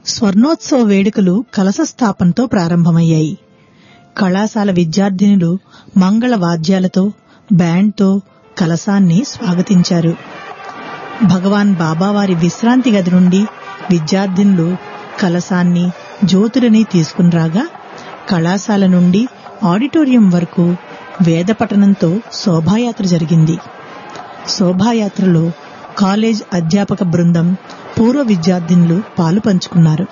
స్వర్ణోత్సవ వేడుకలు కలశ స్థాపనతో ప్రారంభమయ్యాయి కళాశాల విద్యార్థినులు మంగళ వాద్యాలతో బ్యాండ్తో కలశాన్ని స్వాగతించారు భగవాన్ బాబావారి విశ్రాంతి గది నుండి విద్యార్థినులు కలశాన్ని జ్యోతులని తీసుకునిరాగా కళాశాల నుండి ఆడిటోరియం వరకు వేద పఠనంతో శోభాయాత్ర జరిగింది శోభాయాత్రలో కాలేజ్ అధ్యాపక బృందం పూర్వ విద్యార్థినులు పాలు పంచుకున్నారు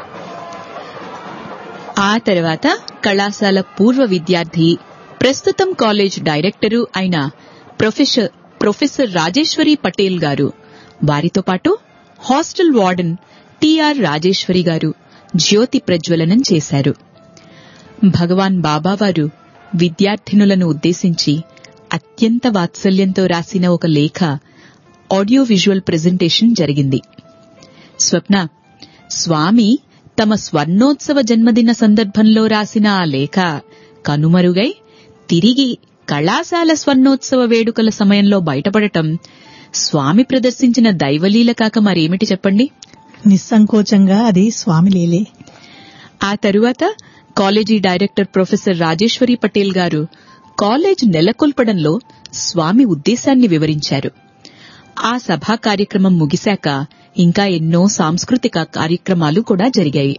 ఆ తర్వాత కళాశాల పూర్వ విద్యార్థి ప్రస్తుతం కాలేజ్ డైరెక్టరు అయిన ప్రొఫెసర్ ప్రొఫెసర్ రాజేశ్వరి పటేల్ గారు వారితో పాటు హాస్టల్ వార్డెన్ టిఆర్ రాజేశ్వరి గారు జ్యోతి ప్రజ్వలనం చేశారు భగవాన్ బాబావారు విద్యార్థినులను ఉద్దేశించి అత్యంత వాత్సల్యంతో రాసిన ఒక లేఖ ఆడియో విజువల్ ప్రెజెంటేషన్ జరిగింది స్వప్న స్వామి తమ స్వర్ణోత్సవ జన్మదిన సందర్భంలో రాసిన ఆ లేఖ కనుమరుగై తిరిగి కళాశాల స్వర్ణోత్సవ వేడుకల సమయంలో బయటపడటం స్వామి ప్రదర్శించిన దైవలీల కాక మరేమిటి చెప్పండి నిస్సంకోచంగా అది స్వామి లీలే ఆ తరువాత college director professor Rajeshwari Patel garu college నెలకొల్పడంలో స్వామి ఉద్దేశాన్ని వివరించారు ఆ సభా కార్యక్రమం ముగిశాక ఇంకా ఎన్నో సాంస్కృతిక కార్యక్రమాలు కూడా జరిగాయి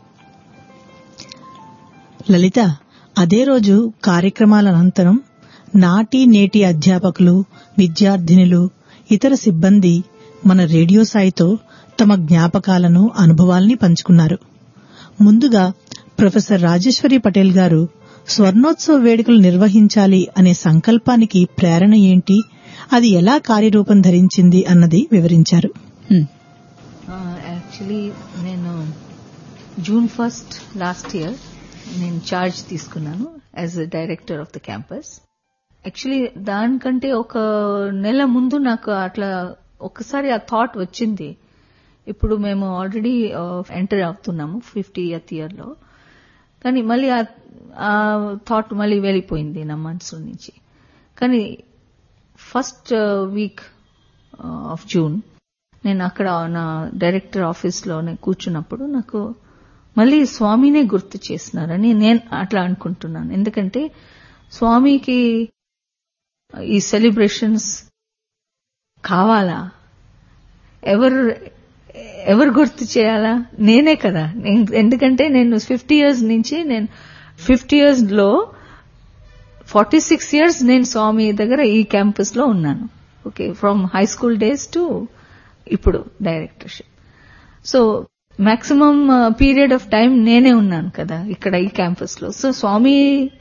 లలిత అదే రోజు కార్యక్రమాల అనంతరం నాటి నేటి అధ్యాపకులు విద్యార్థినులు ఇతర సిబ్బంది మన రేడియో సాయితో తమ జ్ఞాపకాలను అనుభవాల్ని పంచుకున్నారు ముందుగా ప్రొఫెసర్ రాజేశ్వరి పటేల్ గారు స్వర్ణోత్సవ వేడుకలు నిర్వహించాలి అనే సంకల్పానికి ప్రేరణ ఏంటి అది ఎలా కార్యరూపం ధరించింది అన్నది వివరించారు హ్మ్. యాక్చువల్లీ నేను జూన్ ఫస్ట్ లాస్ట్ ఇయర్ నేను చార్జ్ తీసుకున్నాను as a director of the campus actually దానికంటే ఒక నెల ముందు నాకు అట్లా ఒకసారి ఆ థాట్ వచ్చింది ఇప్పుడు మేము ఆల్రెడీ ఎంటర్ అవుతున్నాము ఫిఫ్టీ ఇయర్త్ ఇయర్లో కానీ మళ్ళీ ఆ- ఆ థాట్ మళ్ళీ వెళ్ళిపోయింది నా మనసు నుంచి కానీ ఫస్ట్ వీక్ ఆఫ్ జూన్ నేను అక్కడ నా డైరెక్టర్ ఆఫీస్లోనే కూర్చున్నప్పుడు నాకు మళ్ళీ స్వామినే గుర్తు చేసినారని నేను అట్లా అనుకుంటున్నాను ఎందుకంటే స్వామికి ఈ సెలబ్రేషన్స్ కావాలా ఎవరు ఎవరు గుర్తు చేయాలా నేనే కదా నేను- ఎందుకంటే నేను ఫిఫ్టీ ఇయర్స్ నుంచి నేను ఫిఫ్టీ ఇయర్స్ లో ఫార్టీ సిక్స్ ఇయర్స్ నేను స్వామి దగ్గర ఈ క్యాంపస్ లో ఉన్నాను okay from high school days to ఇప్పుడు directorship so maximum period of time నేనే ఉన్నాను కదా ఇక్కడ ఈ క్యాంపస్ లో సో స్వామి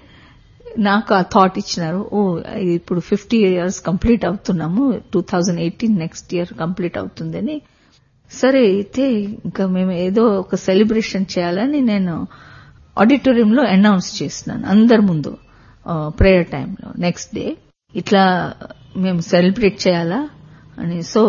నాకు ఆ థాట్ ఇచ్చినారు ఓ ఇప్పుడు ఫిఫ్టీ ఇయర్స్ కంప్లీట్ అవుతున్నాము two thousand eighteen next year complete అవుతుందని సరే అయితే ఇంకా మేము ఏదో ఒక సెలబ్రేషన్ చేయాలని నేను ఆడిటోరియంలో అనౌన్స్ చేస్తున్నాను అందరి ముందు ప్రేయర్ టైంలో నెక్స్ట్ డే ఇట్లా మేము సెలబ్రేట్ చేయాలా అని సో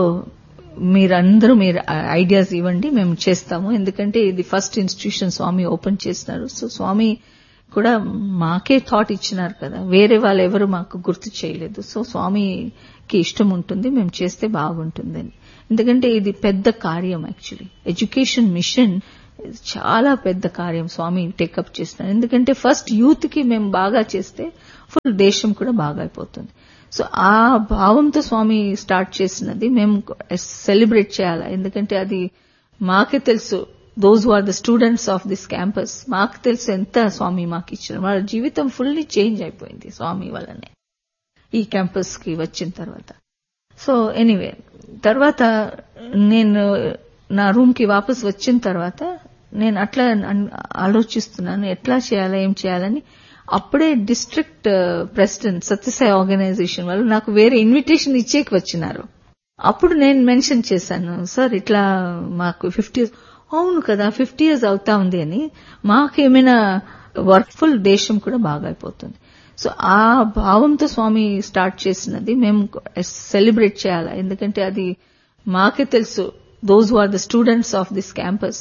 మీరందరూ మీరు ఐడియాస్ ఇవ్వండి మేము చేస్తాము ఎందుకంటే ఇది ఫస్ట్ ఇన్స్టిట్యూషన్ స్వామి ఓపెన్ చేసినారు సో స్వామి కూడా మాకే థాట్ ఇచ్చినారు కదా వేరే వాళ్ళు ఎవరు మాకు గుర్తు చేయలేదు సో స్వామికి ఇష్టం ఉంటుంది మేము చేస్తే బాగుంటుందని ఎందుకంటే ఇది పెద్ద కార్యం యాక్చువల్లీ ఎడ్యుకేషన్ మిషన్ చాలా పెద్ద కార్యం స్వామి టేకప్ చేస్తున్నారు ఎందుకంటే ఫస్ట్ యూత్ కి మేము బాగా చేస్తే ఫుల్ దేశం కూడా బాగా అయిపోతుంది సో ఆ భావంతో స్వామి స్టార్ట్ చేసినది మేము సెలబ్రేట్ చేయాలి ఎందుకంటే అది మాకే తెలుసు those are the students of this campus మాకు తెలుసు ఎంత స్వామి మాకు ఇచ్చారు వాళ్ళ జీవితం ఫుల్లీ చేంజ్ అయిపోయింది స్వామి వల్లనే ఈ క్యాంపస్ కి వచ్చిన తర్వాత సో ఎనీవే తర్వాత నేను నా రూమ్ కి వాపస్ వచ్చిన తర్వాత నేను అట్లా అన్- ఆలోచిస్తున్నాను ఎట్లా చేయాలా ఏం చేయాలని అప్పుడే డిస్ట్రిక్ట్ ప్రెసిడెంట్ సత్యసాయి ఆర్గనైజేషన్ వాళ్ళు నాకు వేరే ఇన్విటేషన్ ఇచ్చేకి వచ్చినారు అప్పుడు నేను మెన్షన్ చేశాను సార్ ఇట్లా మాకు ఫిఫ్టీ అవును కదా ఫిఫ్టీ ఇయర్స్ అవుతా ఉంది అని మాకేమైనా వర్క్ఫుల్ దేశం కూడా బాగా అయిపోతుంది సో ఆ భావంతో స్వామి స్టార్ట్ చేసినది మేము సెలబ్రేట్ చేయాలి ఎందుకంటే అది మాకే తెలుసు those are the students of this campus